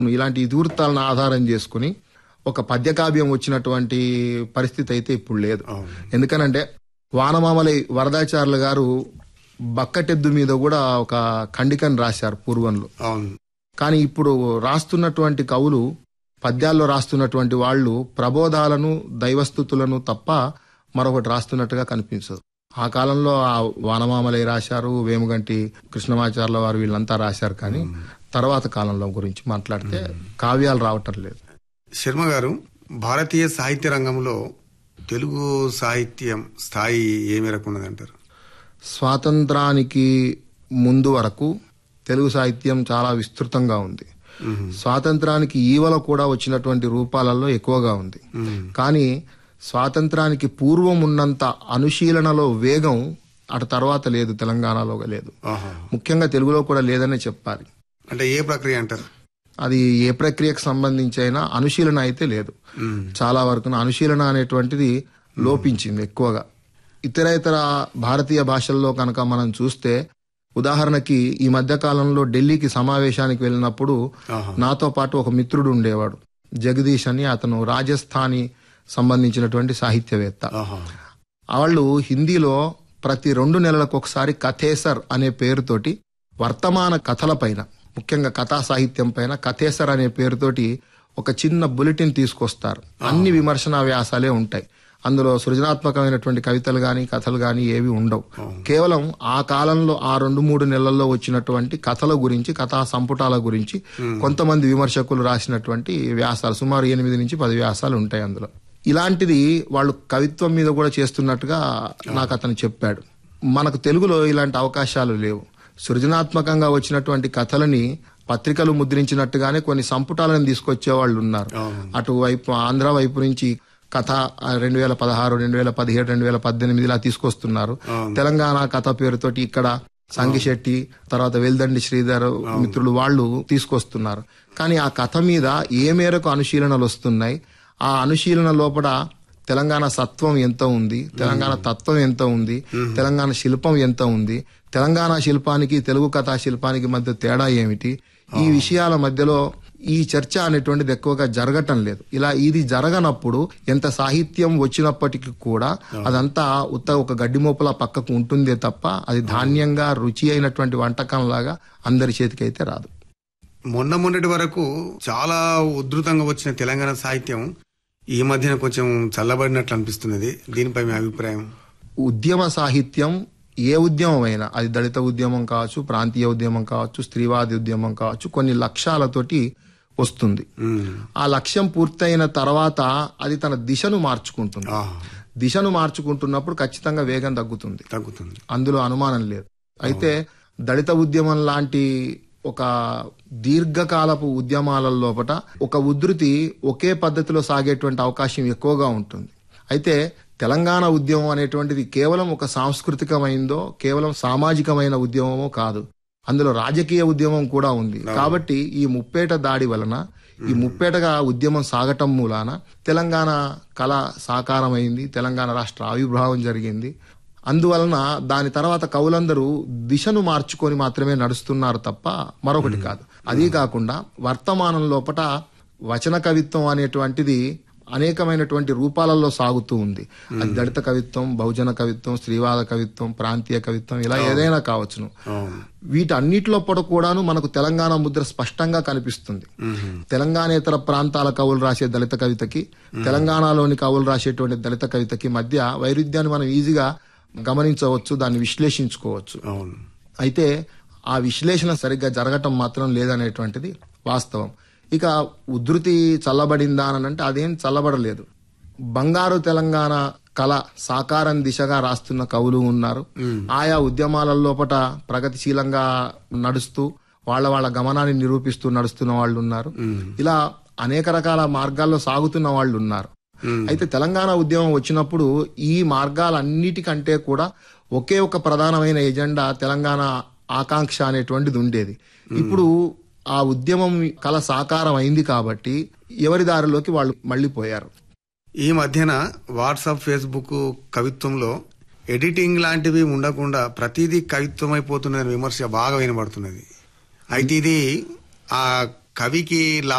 ఇలాంటి ఇతివృత్తాలను ఆధారం చేసుకుని ఒక పద్యకావ్యం వచ్చినటువంటి పరిస్థితి అయితే ఇప్పుడు లేదు అవును. ఎందుకనంటే వానమామలై వరదాచార్యులు గారు బక్కటెద్దు మీద కూడా ఒక ఖండికను రాశారు పూర్వంలో అవును కానీ ఇప్పుడు రాస్తున్నటువంటి కవులు పద్యాల్లో రాస్తున్నటువంటి వాళ్ళు ప్రబోధాలను దైవస్థుతులను తప్ప మరొకటి రాస్తున్నట్టుగా కనిపించదు ఆ కాలంలో ఆ వానమామలై రాశారు వేముగంటి కృష్ణమాచార్ల వారు వీళ్ళంతా రాశారు కానీ తర్వాత కాలంలో గురించి మాట్లాడితే కావ్యాలు రావటం లేదు శర్మ గారు భారతీయ సాహిత్య రంగంలో తెలుగు సాహిత్యం స్థాయి ఏ మేరకు ఉన్నదంటారు స్వాతంత్రానికి ముందు వరకు తెలుగు సాహిత్యం చాలా విస్తృతంగా ఉంది మ్మ్. స్వాతంత్రానికి ఈవల కూడా వచ్చినటువంటి రూపాలలో ఎక్కువగా ఉంది మ్మ్. కానీ స్వాతంత్రానికి పూర్వం ఉన్నంత అనుశీలనలో వేగం అటు తర్వాత లేదు తెలంగాణలో లేదు ఆహా. ముఖ్యంగా తెలుగులో కూడా లేదనే చెప్పాలి అంటే ఏ ప్రక్రియ అంటారు అది ఏ ప్రక్రియకు సంబంధించి అయినా అనుశీలన అయితే లేదు మ్మ్. చాలా వరకు అనుశీలన అనేటువంటిది లోపించింది ఎక్కువగా ఇతర ఇతర భారతీయ భాషల్లో కనుక మనం చూస్తే ఉదాహరణకి ఈ మధ్య కాలంలో ఢిల్లీకి సమావేశానికి వెళ్ళినప్పుడు ఆహా. నాతో పాటు ఒక మిత్రుడు ఉండేవాడు జగదీష్ అని అతను రాజస్థానీ సంబంధించినటువంటి సాహిత్యవేత్త ఆహా. వాళ్ళు హిందీలో ప్రతి రెండు నెలలకు ఒకసారి కథేసర్ అనే పేరుతోటి వర్తమాన కథల పైన ముఖ్యంగా కథా సాహిత్యం పైన కథేసర్ అనే పేరుతోటి ఒక చిన్న బులెటిన్ తీసుకొస్తారు అన్ని విమర్శనా వ్యాసాలే ఉంటాయి అందులో సృజనాత్మకమైనటువంటి కవితలు గాని కథలు గాని ఏవి ఉండవు కేవలం ఆ కాలంలో ఆ రెండు మూడు నెలల్లో వచ్చినటువంటి కథల గురించి కథా సంపుటాల గురించి కొంతమంది విమర్శకులు రాసినటువంటి వ్యాసాలు సుమారు ఎనిమిది నుంచి పది వ్యాసాలు ఉంటాయి అందులో ఇలాంటిది వాళ్ళు కవిత్వం మీద కూడా చేస్తున్నట్టుగా నాకు అతను చెప్పాడు మనకు తెలుగులో ఇలాంటి అవకాశాలు లేవు సృజనాత్మకంగా వచ్చినటువంటి కథలని పత్రికలు ముద్రించినట్టుగానే కొన్ని సంపుటాలను తీసుకొచ్చే వాళ్ళు ఉన్నారు అవును. అటు వైపు ఆంధ్ర వైపు నుంచి కథ రెండు వేల పదహారు రెండు వేల పదిహేడు రెండు వేల పద్దెనిమిది ఇలా తీసుకొస్తున్నారు అవును. తెలంగాణ కథ పేరుతోటి ఇక్కడ సంగిశెట్టి తర్వాత వెల్దండి శ్రీధర్ మిత్రులు వాళ్ళు తీసుకొస్తున్నారు కానీ ఆ కథ మీద ఏ మేరకు అనుశీలనలు వస్తున్నాయి ఆ అనుశీలన లోపల తెలంగాణ సత్వం ఎంత ఉంది తెలంగాణ తత్వం ఎంత ఉంది తెలంగాణ శిల్పం ఎంత ఉంది తెలంగాణ శిల్పానికి తెలుగు కథా శిల్పానికి మధ్య తేడా ఏమిటి ఈ విషయాల మధ్యలో ఈ చర్చ అనేటువంటిది ఎక్కువగా జరగటం లేదు ఇలా ఇది జరగనప్పుడు ఎంత సాహిత్యం వచ్చినప్పటికీ కూడా అదంతా ఉత్త ఒక గడ్డి మోపలా పక్కకు ఉంటుందే తప్ప అది ధాన్యంగా రుచి అయినటువంటి వంటకం లాగా అందరి చేతికైతే రాదు మొన్న మొన్నటి వరకు చాలా ఉధృతంగా వచ్చిన తెలంగాణ సాహిత్యం ఈ మధ్యన కొంచెం చల్లబడినట్లు అనిపిస్తున్నది దీనిపై మీ అభిప్రాయం ఉద్యమ సాహిత్యం ఏ ఉద్యమం అయినా అది దళిత ఉద్యమం కావచ్చు ప్రాంతీయ ఉద్యమం కావచ్చు స్త్రీవాది ఉద్యమం కావచ్చు కొన్ని లక్ష్యాలతోటి వస్తుంది మ్మ్. ఆ లక్ష్యం పూర్తయిన తర్వాత అది తన దిశను మార్చుకుంటుంది ఆహా. దిశను మార్చుకుంటున్నప్పుడు ఖచ్చితంగా వేగం తగ్గుతుంది తగ్గుతుంది అందులో అనుమానం లేదు అయితే దళిత ఉద్యమం లాంటి ఒక దీర్ఘకాలపు ఉద్యమాల లోపట ఒక ఉధృతి ఒకే పద్ధతిలో సాగేటువంటి అవకాశం ఎక్కువగా ఉంటుంది అయితే తెలంగాణ ఉద్యమం అనేటువంటిది కేవలం ఒక సాంస్కృతికమైందో కేవలం సామాజికమైన ఉద్యమమో కాదు అందులో రాజకీయ ఉద్యమం కూడా ఉంది కాబట్టి ఈ ముప్పేట దాడి వలన ఈ ముప్పేటగా ఉద్యమం సాగటం మూలాన తెలంగాణ కళ సాకారమైంది తెలంగాణ రాష్ట్ర ఆవిర్భావం జరిగింది అందువలన దాని తర్వాత కవులందరూ దిశను మార్చుకొని మాత్రమే నడుస్తున్నారు తప్ప మరొకటి కాదు అదీ కాకుండా వర్తమానం లోపట వచన కవిత్వం అనేటువంటిది అనేకమైనటువంటి రూపాలలో సాగుతూ ఉంది అది దళిత కవిత్వం బహుజన కవిత్వం స్త్రీవాద కవిత్వం ప్రాంతీయ కవిత్వం ఇలా ఏదైనా కావచ్చును అవును వీటన్నిటిలో పడు కూడాను మనకు తెలంగాణ ముద్ర స్పష్టంగా కనిపిస్తుంది మ్మ్. తెలంగాణేతర ప్రాంతాల కవులు రాసే దళిత కవితకి తెలంగాణలోని కవులు రాసేటువంటి దళిత కవితకి మధ్య వైరుధ్యాన్ని మనం ఈజీగా గమనించవచ్చు దాన్ని విశ్లేషించుకోవచ్చు అవును అయితే ఆ విశ్లేషణ సరిగ్గా జరగటం మాత్రం లేదనేటువంటిది వాస్తవం ఇక ఉధృతి చల్లబడిందా అని అంటే అదేం చల్లబడలేదు బంగారు తెలంగాణ కళ సాకారం దిశగా రాస్తున్న కవులు ఉన్నారు ఆయా ఉద్యమాల లోపట ప్రగతిశీలంగా నడుస్తూ వాళ్ళ వాళ్ళ గమనాన్ని నిరూపిస్తూ నడుస్తున్న వాళ్ళు ఉన్నారు ఇలా అనేక రకాల మార్గాల్లో సాగుతున్న వాళ్ళు ఉన్నారు అయితే తెలంగాణ ఉద్యమం వచ్చినప్పుడు ఈ మార్గాలన్నిటికంటే కూడా ఒకే ఒక ప్రధానమైన ఎజెండా తెలంగాణ ఆకాంక్ష అనేటువంటిది ఉండేది ఇప్పుడు ఆ ఉద్యమం కల సాకారం అయింది కాబట్టి ఎవరి దారిలోకి వాళ్ళు మళ్ళీ పోయారు ఈ మధ్యన వాట్సాప్ ఫేస్బుక్ కవిత్వంలో ఎడిటింగ్ లాంటివి ఉండకుండా ప్రతిదీ కవిత్వం అయిపోతున్న విమర్శ బాగా వినబడుతున్నది అయితే ఇది ఆ కవికి